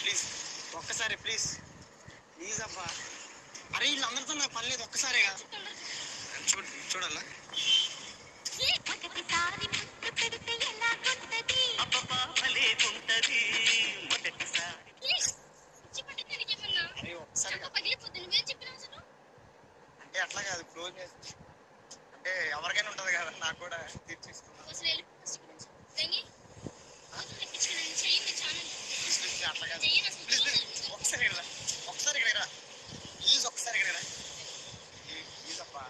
Please ఒక్కసారి please please అబ్బా అరే వీళ్ళందరితో నాకు పని లేదు ఒక్కసారే చూడ చూడాలా ఒకటిసారి ముద్దు పెడితే ఎలాగుంటది అబ్బబ్బా భలేగుంటది మొదటిసారి అరే ఒక్కసారి అంటే అట్లా కాదు క్లోజ్ చేసి అంటే ఎవరికైనా ఉంటుంది కదా నాకు కూడా తీర్చేసుకున్నాను ప్లీజ్ ప్లీజ్ అట్లా కాదు ప్లీజ్ ప్లీజ్ ఒకసారి ఇక్కడ రా. ఒకసారి ఇక్కడ రా ప్లీజ్ ఒకసారి ఇక్కడ రా ప్లీజ్ అబ్బా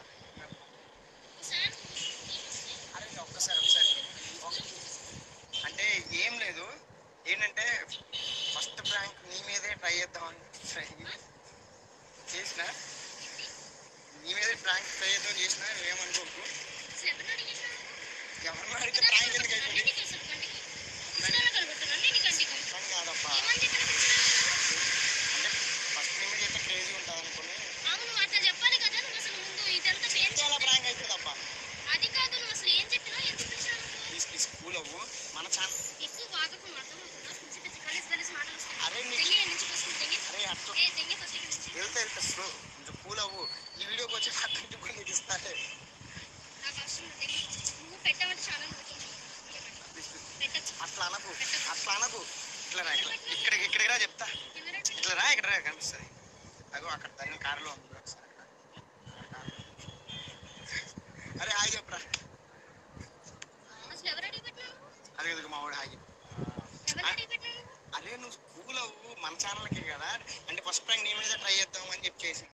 అరే ఒక్కసారి ఒకసారి ఒక్క- అంటే ఏం లేదు ఏంటంటే ఫస్ట్ ప్రాంక్ నీ మీదే ట్రై చేద్దామని ట్రై చేసిన నీ మీదే ప్రాంక్ ట్రై చేద్దాం చేసిన నువ్వేమనుకోకు ఎవరిని అడిగితే ప్రాంక్ ఎందుకు అయిపోయింది ప్రాంక్ కాదబ్బా అంటే ఫస్ట్ నీ మీద అయితే క్రేజీ ఉంటుంది అనుకుని అవును అట్లా చెప్పాలి కదా నువ్వు అసలు ముందు ఇదంతా ఏం ఇంకా అలా ప్రాంక్ అవుతుంది అబ్బా అది కాదు నువ్వు అసలు ఏం చెప్పినా ఎందుకు పిలిచావు ప్లీజ్ ప్లీజ్ కూల్ అవ్వు మన ఛానల్ ఎక్కువ బాధకు అర్థమవుతుందా పిచ్చి పిచ్చి కలిసి కలిసి మాటలు వస్తాయి అరే నీ తెంగి నుంచి ఫస్ట్ తెంగి అరే అట్లా ఏ తెంగి ఫస్ట్ ఇక్కడ నుంచి వెళ్తే వెళ్తే స్లో కొంచెం కూల్ అవ్వు ఈ వీడియోకి వచ్చి పక్కన కూడా నీకు ఇస్తాలే నాకు అవసరం లేదు తెంగి నువ్వు పెట్టామంటే చాలా నవ్వుతుంది ప్లీజ్ ప్లీజ్ పెట్టచ్చు అట్లా అనకు అట్లా అనకు ఇట్లా రా ఇట్లా ఇక్కడ ఇక్కడికి రా చెప్తా కెమెరా పెట్టు. ఇట్లా రా ఇక్కడ రా కనిపిస్తుంది అగో అక్కడ తన కారులో ఉంది ఒకసారి అక్కడ. అక్కడ కారులో. అరే హాయ్ చెప్పురా అసలు ఎవరు అడిగి పెట్టినావు అదే కదా మా వాడు హాయ్ ఎవరు అడిగి పెట్టినావు అదే నువ్వు స్కూల్ అవ్వు మన ఛానల్కి కదా అంటే ఫస్ట్ ప్రాంక్ నీ మీద ట్రై చేద్దాం అని చెప్పి చేసి